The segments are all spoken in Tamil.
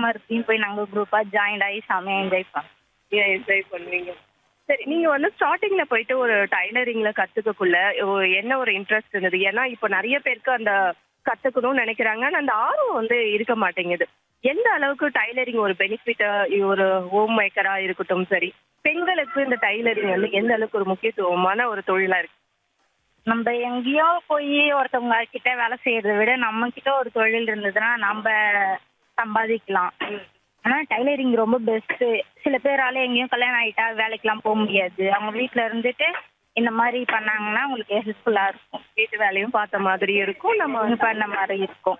சம்மர்த்தையும் போய் நாங்க குரூப்பா ஜாயின் ஆகி செமையா என்ஜாய் பண்ணோம் ஏன் என்ஜாய் பண்ணுவீங்க சரி நீங்க வந்து ஸ்டார்டிங்ல போயிட்டு ஒரு டைலரிங்ல கத்துக்கக்குள்ள ஒ- என்ன ஒரு இன்ட்ரெஸ்ட் இருந்தது ஏன்னா இப்போ நிறைய பேருக்கு அந்த கத்துக்கணும்னு நினைக்கிறாங்க ஆனா அந்த ஆர்வம் வந்து இருக்க மாட்டேங்குது எந்த அளவுக்கு டைலரிங் ஒரு பெனிஃபிட்டா ஒரு ஹோம் மேக்கரா இருக்கட்டும் சரி பெண்களுக்கு இந்த டைலரிங் வந்து எந்த அளவுக்கு ஒரு முக்கியத்துவமான ஒரு தொழிலா இருக்கு நம்ம எங்கேயோ போய் ஒருத்தவங்க கிட்ட வேலை செய்யறதை விட நம்ம கிட்ட ஒரு தொழில் இருந்ததுன்னா நம்ம சம்பாதிக்கலாம் ஆனா டைலரிங் ரொம்ப பெஸ்ட் சில பேரால எங்கேயும் கல்யாணம் ஆயிட்டா வேலைக்கெல்லாம் போக முடியாது அவங்க வீட்ல இருந்துட்டு இந்த மாதிரி பண்ணாங்கன்னா உங்களுக்கு ஹெல்ப்ஃபுல்லா இருக்கும் வீட்டு வேலையும் பார்த்த மாதிரி இருக்கும் நம்ம அவங்க பண்ண மாதிரி இருக்கும்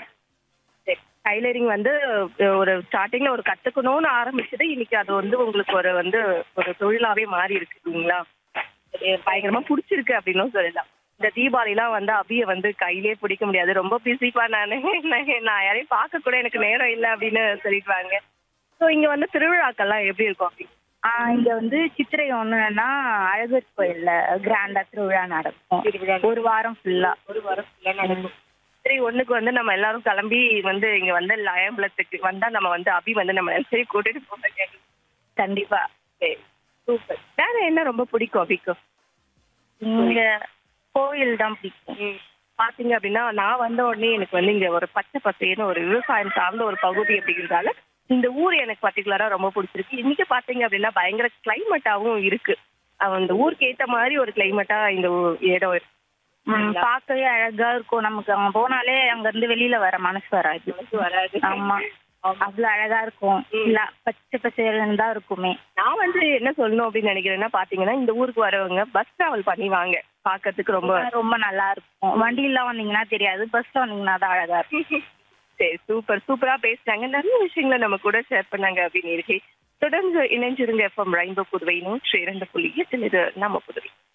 டைலரிங் வந்து ஒரு ஸ்டார்டிங்ல ஒரு கத்துக்கணும்னு ஆரம்பிச்சது இன்னைக்கு அது வந்து உங்களுக்கு ஒரு வந்து ஒரு தொழிலாவே மாறி இருக்கு இல்லைங்களா இது பயங்கரமா பிடிச்சிருக்கு அப்படின்னு சொல்லலாம் இந்த தீபாவளிலாம் வந்து அபிய வந்து கையிலே பிடிக்க முடியாது ரொம்ப பிஸிப்பா நானு நான் யாரையும் பார்க்க கூட எனக்கு நேரம் இல்லை அப்படின்னு சொல்லிடுவாங்க ஸோ இங்க வந்து திருவிழாக்கள்லாம் எப்படி இருக்கும் அப்படி ஆஹ் இங்க வந்து சித்திரை ஒண்ணுன்னா அழகர் கோயில்ல கிராண்டா திருவிழா நடக்கும் திருவிழா ஒரு வாரம் ஃபுல்லா ஒரு வாரம் ஃபுல்லா நடக்கும் சரி ஒண்ணுக்கு வந்து நம்ம எல்லாரும் கிளம்பி வந்து இங்க வந்து லயம்பலத்துக்கு வந்தா நம்ம வந்து அபி வந்து நம்ம சரி கூட்டிட்டு போக கண்டிப்பா சரி சூப்பர் வேற என்ன ரொம்ப பிடிக்கும் அபிக்கு இங்க கோயில் தான் பிடிக்கும் பாத்தீங்க அப்படின்னா நான் வந்த உடனே எனக்கு வந்து இங்க ஒரு பச்சை பசேன்னு ஒரு விவசாயம் சார்ந்த ஒரு பகுதி அப்படிங்கிறதால இந்த ஊர் எனக்கு பர்டிகுலரா ரொம்ப பிடிச்சிருக்கு இன்னைக்கு பாத்தீங்க அப்படின்னா பயங்கர கிளைமேட்டாவும் இருக்கு அவ இந்த ஊருக்கு ஏத்த மாதிரி ஒரு கிளைமேட்டா இந்த ஊ- இடம் இருக்கு ம், பார்க்கவே அழகா இருக்கும் நமக்கு அங்க போனாலே அங்க இருந்து வெளியில வர மனசு வராது வராது ஆமா அவ்வளவு அழகா இருக்கும் இல்ல பச்சை பசேல்னு தான் இருக்குமே நான் வந்து என்ன சொல்லணும் அப்படின்னு நினைக்கிறேன்னா பாத்தீங்கன்னா இந்த ஊருக்கு வரவங்க பஸ் டிராவல் பண்ணி வாங்க பாக்கிறதுக்கு ரொம்ப ரொம்ப நல்லா இருக்கும் வண்டியில வந்தீங்கன்னா தெரியாது பஸ்ல வந்தீங்கன்னா தான் அழகா இருக்கும் சரி சூப்பர் சூப்பரா பேசுனாங்க நிறைய விஷயங்களை நம்ம கூட ஷேர் பண்ணாங்க அப்படின்னு இருக்கு தொடர்ந்து இணைஞ்சிருங்க எஃப்எம் ரெயின்போ புதுவை நூற்றி இரண்டு புள்ளி எட்டில் இது நம்ம புதுவை